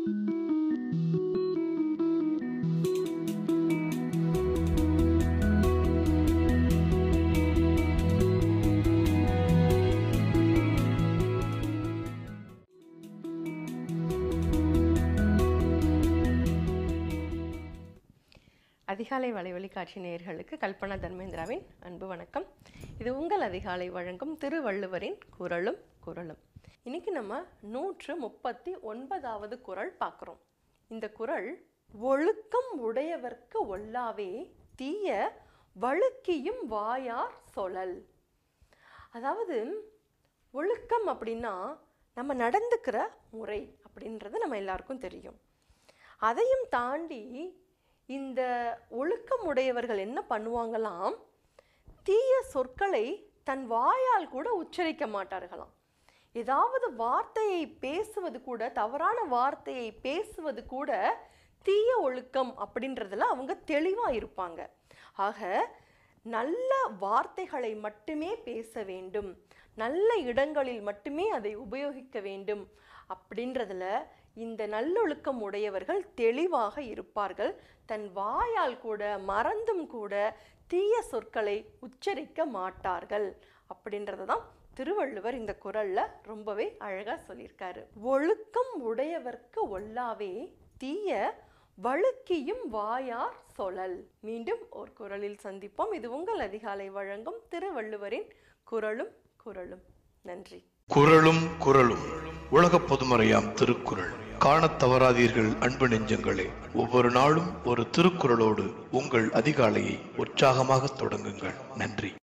அதிகாலை வலைவழி காட்சி நேயர்களுக்கு கல்பனா தர்மேந்திராவின் அன்பு வணக்கம் இது உங்கள் அதிகாலை வழங்கும் திருவள்ளுவரின் குரலும் குரலும் இன்னைக்கு நம்ம நூற்று முப்பத்தி ஒன்பதாவது குரல் பார்க்குறோம் இந்த குரல் ஒழுக்கம் உடையவர்க்கு ஒல்லாவே தீய வழுக்கியும் வாயார் சொலல் அதாவது ஒழுக்கம் அப்படின்னா நம்ம நடந்துக்கிற முறை அப்படின்றது நம்ம எல்லாருக்கும் தெரியும் அதையும் தாண்டி இந்த ஒழுக்கம் உடையவர்கள் என்ன பண்ணுவாங்களாம் தீய சொற்களை தன் வாயால் கூட உச்சரிக்க மாட்டார்களாம் ஏதாவது வார்த்தையை பேசுவது கூட தவறான வார்த்தையை பேசுவது கூட தீய ஒழுக்கம் அப்படின்றதுல அவங்க தெளிவாக இருப்பாங்க ஆக நல்ல வார்த்தைகளை மட்டுமே பேச வேண்டும் நல்ல இடங்களில் மட்டுமே அதை உபயோகிக்க வேண்டும் அப்படின்றதுல இந்த நல்லொழுக்கம் உடையவர்கள் தெளிவாக இருப்பார்கள் தன் வாயால் கூட மறந்தும் கூட தீய சொற்களை உச்சரிக்க மாட்டார்கள் அப்படின்றத தான் திருவள்ளுவர் இந்த குரல்ல ரொம்பவே அழகா சொல்லியிருக்காரு ஒழுக்கம் உடையவர்க்கு ஒல்லாவே தீய வழுக்கியும் வாயார் சொலல் மீண்டும் ஒரு குரலில் சந்திப்போம் இது உங்கள் அதிகாலை வழங்கும் திருவள்ளுவரின் குரலும் குரலும் நன்றி குரலும் குரலும் உலக பொதுமறையாம் திருக்குறள் காணத் தவறாதீர்கள் அன்பு நெஞ்சங்களே ஒவ்வொரு நாளும் ஒரு திருக்குறளோடு உங்கள் அதிகாலையை உற்சாகமாக தொடங்குங்கள் நன்றி